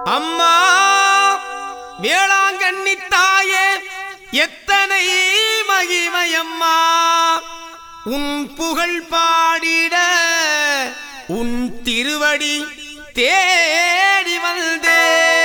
அம்மா வேளாங்கண்ணி தாயே எத்தனை மகிமையம்மா உன் புகழ் பாடிட உன் திருவடி தேடி வந்தே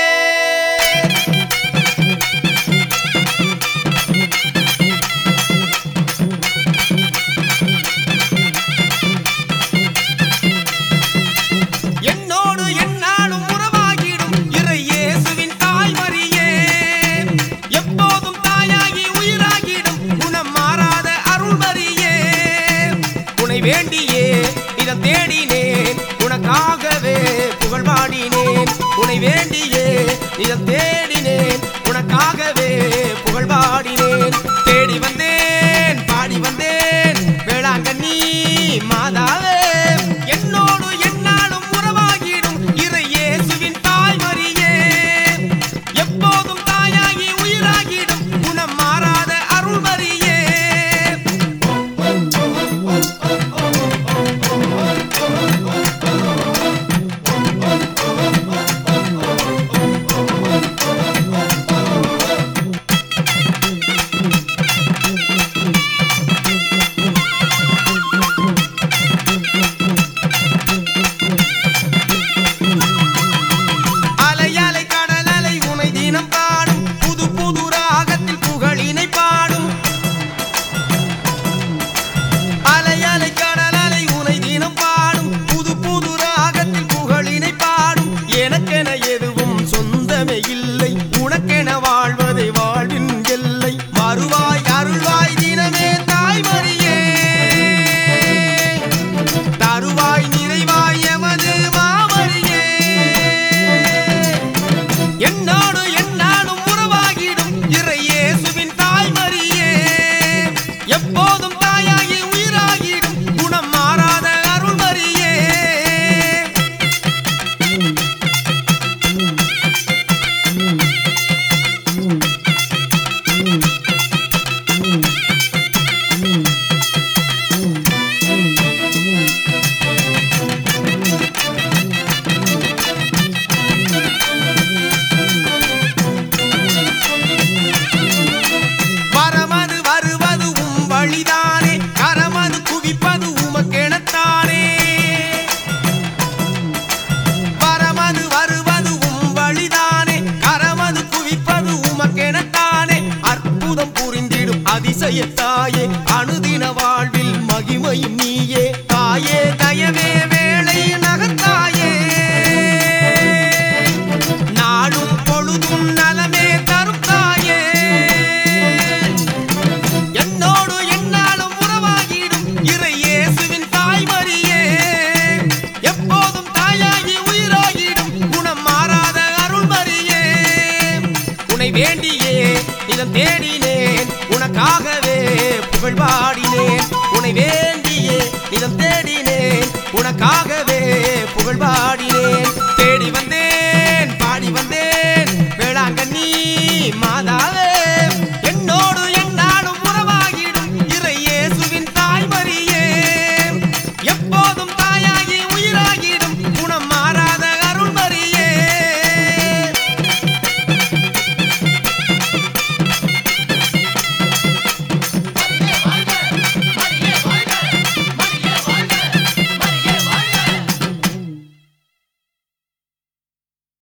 என்னோடு என்னாலும் உறவாகிடும் இறை இயேசுவின் தாய்மரியே எப்போதும் தாயாகி உயிராகிடும் குணம் மாறாத அருள்மரியே உனை வேண்டியே இடம் தேடினேன் உனக்காகவே புகழ் பாடினேன் உனை வேண்டியே இடம் தேடினேன் உனக்காகவே புகழ் பாடினேன் தேடி வந்தேன் பாடி வந்தேன் வேளாங்கண்ணி மாதாவே என்னோடு என்னாலும் உறவாகிடும் இறை இயேசுவின் தாய்மரியே எப்போதும் தாயாகி உயிராகிடும் குணம் மாறாத அருள்மரியே அலை அலை கடல் அலை உனை தினம் பாடும் புது புது ராகத்தில் புகழினை பாடும் அலை அலை கடல் அலை உனை தினம் பாடும் புது புது ராகத்தில் புகழினை பாடும் எனக்கென எதுவும் சொந்தமே இல்லை உனக்கென வாழ்வதை வாழ்வின் எல்லை வருவாய் அருள்வாய் தினமே தாய்மரியே தருவாய் நிறைவாய் எமது மாமரியே என்னோடு என்னாலும் உறவாகிடும் இறை இயேசுவின் தாய்மரியே எப்போதும் தாயாகி உயிராகிடும் குணம் மாறாத அருள்மரியே வரமது வருவது உம் வழிதானே கரமது குவிப்பது உமக்கெனத்தானே வரமது வருவது உம் வழிதானே கரமது குவிப்பது உமக்கெனத்தானே அற்புதம் புரிந்திடும் அதிசயத்தாயே அனுதின வாழ்வில் மகிமையும் நீயே தாயே தயவே வேளை நகத்தாயே நாளும் பொழுதும் நலமே தரும் தாயே என்னோடு என்னாலும் உறவாகிடும் இறை இயேசுவின் தாய்மரியே எப்போதும் தாயாகி உயிராகிடும் குணம் மாறாத அருள்மரியே உன்னை வேண்டியே இதம் தேடினேன் உனக்காகவே புகழ் பாடினேன் உன்னை வேண்டியே இதம் தேடினேன் உனக்காகவே புகழ் பாடினேன் தேடி வந்த